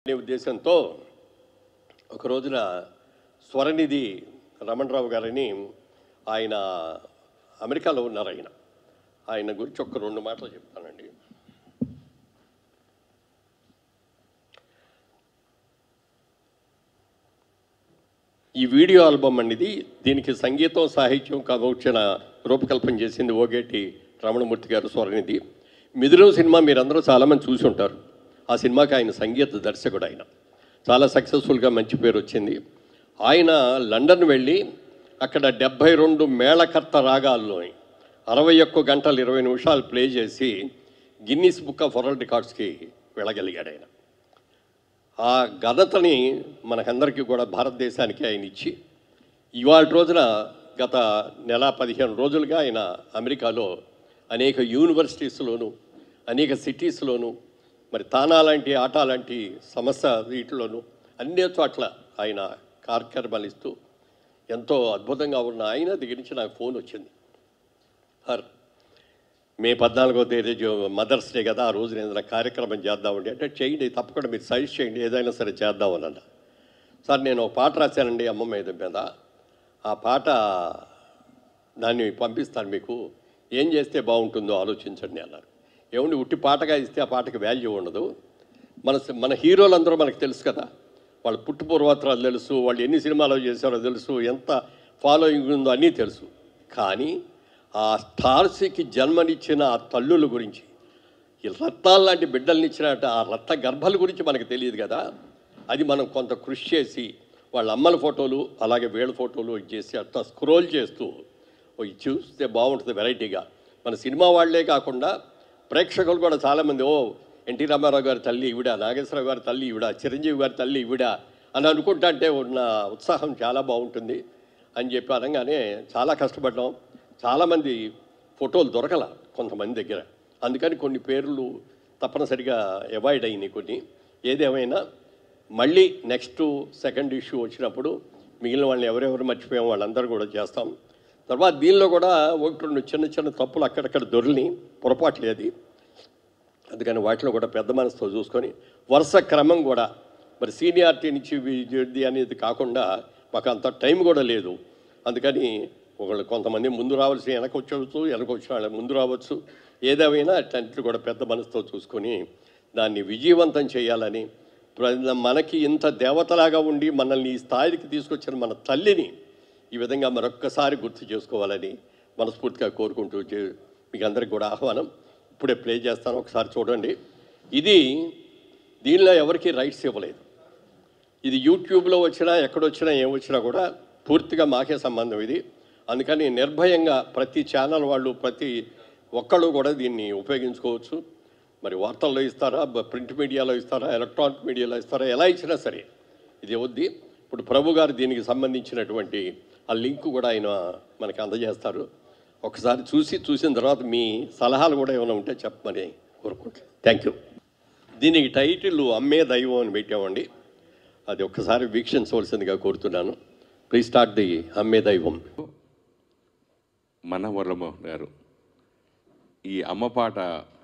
అనే ఉద్దేశంతో ఒక రోజున స్వరనిధి రమణరావు గారని ఆయన అమెరికాలో ఉన్నారు ఆయన ఆయన గురించి ఒక రెండు మాటలు చెప్తానండి ఈ వీడియో ఆల్బమ్ అనేది దీనికి సంగీతం సాహిత్యం కథొచ్చిన రూపకల్పన చేసింది ఓగేటి రమణమూర్తి గారు స్వరనిధి మిథునం సినిమా మీరందరూ చాలామంది చూసి ఉంటారు ఆ సినిమాకి ఆయన సంగీత దర్శకుడు ఆయన చాలా సక్సెస్ఫుల్గా మంచి పేరు వచ్చింది ఆయన లండన్ వెళ్ళి అక్కడ డెబ్భై రెండు మేళకర్త రాగాల్లో అరవై ఒక్క గంటలు ఇరవై నిమిషాలు ప్లే చేసి గిన్నీస్ బుక్ ఆఫ్ వరల్డ్ రికార్డ్స్కి వెళ్ళగలిగాడు ఆయన ఆ ఘనతని మనకందరికీ కూడా భారతదేశానికి ఆయన ఇచ్చి ఇవాళ రోజున గత నెల పదిహేను రోజులుగా ఆయన అమెరికాలో అనేక యూనివర్సిటీస్లోను అనేక సిటీస్లోను మరి తానా లాంటి ఆట లాంటి సమస్య వీటిలోను అన్ని చోట్ల ఆయన కార్యక్రమాలు ఇస్తూ ఎంతో అద్భుతంగా ఉన్న ఆయన దగ్గర నుంచి నాకు ఫోన్ వచ్చింది సార్ మే పద్నాలుగో తేదీ జో- మదర్స్ డే కదా ఆ రోజున ఏదైనా కార్యక్రమం చేద్దామండి అంటే చేయండి తప్పకుండా మీరు సజెస్ట్ చేయండి ఏదైనా సరే చేద్దామని అన్న సార్ నేను ఒక పాట రాశానండి అమ్మ మీద మీద ఆ పాట దాన్ని పంపిస్తాను మీకు ఏం చేస్తే బాగుంటుందో ఆలోచించండి అన్నారు ఏమండి ఉట్టి పాటగా ఇస్తే ఆ పాటకి వాల్యూ ఉండదు మన మన హీరోలందరూ మనకు తెలుసు కదా వాళ్ళ పుట్టు పూర్వత్రాలు తెలుసు వాళ్ళు ఎన్ని సినిమాలు చేశారో తెలుసు ఎంత ఫాలోయింగ్ ఉందో అన్నీ తెలుసు కానీ ఆ స్టార్స్కి జన్మనిచ్చిన ఆ తల్లుల గురించి ఈ రత్నాలు లాంటి బిడ్డల్ని ఇచ్చినట్టు ఆ రత్న గర్భాల గురించి మనకు తెలియదు కదా అది మనం కొంత కృషి చేసి వాళ్ళ అమ్మల ఫోటోలు అలాగే వీళ్ళ ఫోటోలు ఇది చేసి అట్లా స్క్రోల్ చేస్తూ ఓ ఇది చూస్తే బాగుంటుంది వెరైటీగా మన సినిమా వాళ్ళే కాకుండా ప్రేక్షకులు కూడా చాలామంది ఓ ఎన్టీ రామారావు గారి తల్లి ఈవిడ నాగేశ్వరరావు గారి తల్లి ఈవిడ చిరంజీవి గారి తల్లి ఈవిడ అని అనుకుంటా అంటే ఉన్న ఉత్సాహం చాలా బాగుంటుంది అని చెప్పి అనగానే చాలా కష్టపడ్డాం చాలామంది ఫోటోలు దొరకల కొంతమంది దగ్గర అందుకని కొన్ని పేర్లు తప్పనిసరిగా అవాయిడ్ అయినాయి కొన్ని ఏదేమైనా మళ్ళీ నెక్స్ట్ సెకండ్ ఇష్యూ వచ్చినప్పుడు మిగిలిన వాళ్ళని ఎవరెవరు మర్చిపోయాం వాళ్ళందరూ కూడా చేస్తాం తర్వాత దీనిలో కూడా ఒకటి రెండు చిన్న చిన్న తప్పులు అక్కడక్కడ దొరిని పొరపాట్లు అది అందుకని వాటిలో కూడా పెద్ద మనసుతో చూసుకొని వరుస క్రమం కూడా మరి సీనియారిటీ నుంచి ఇది అనేది కాకుండా మాకు అంత టైం కూడా లేదు అందుకని ఒకళ్ళు కొంతమంది ముందు రావాల్సి వెనక వచ్చవచ్చు వెనక వచ్చిన వాళ్ళు ముందు రావచ్చు ఏదేమైనా అట్లాంటివి కూడా పెద్ద మనసుతో చూసుకొని దాన్ని విజయవంతం చేయాలని ప్ర- మనకి ఇంత దేవతలాగా ఉండి మనల్ని ఈ స్థాయికి తీసుకొచ్చిన మన తల్లిని ఈ విధంగా మరొక్కసారి గుర్తు చేసుకోవాలని మనస్ఫూర్తిగా కోరుకుంటూ చే- మీకు అందరికి కూడా ఆహ్వానం ఇప్పుడే ప్లే చేస్తాను ఒకసారి చూడండి ఇది దీనిలో ఎవరికి రైట్స్ ఇవ్వలేదు ఇది యూట్యూబ్లో వచ్చినా ఎక్కడొచ్చినా ఏం వచ్చినా కూడా పూర్తిగా మాకే సంబంధం ఇది అందుకని నిర్భయంగా ప్రతి ఛానల్ వాళ్ళు ప్రతి ఒక్కళ్ళు కూడా దీన్ని ఉపయోగించుకోవచ్చు మరి వార్తల్లో ఇస్తారా బ- ప్రింట్ మీడియాలో ఇస్తారా ఎలక్ట్రానిక్ మీడియాలో ఇస్తారా ఎలా ఇచ్చినా సరే ఇది వద్ది ఇప్పుడు ప్రభు గారు దీనికి సంబంధించినటువంటి ఆ లింక్ కూడా ఆయన మనకి అందజేస్తారు ఒకసారి చూసి చూసిన తర్వాత మీ సలహాలు కూడా ఏమైనా ఉంటే చెప్పమని కోరుకుంటాను థ్యాంక్ యూ దీనికి టైటిల్ అమ్మే దైవం అని పెట్టామండి అది ఒక్కసారి వీక్షించవలసిందిగా కోరుతున్నాను ప్లీజ్ స్టార్ట్ ది అమ్మే దైవం మన మురళమోహన్ గారు ఈ అమ్మ పాట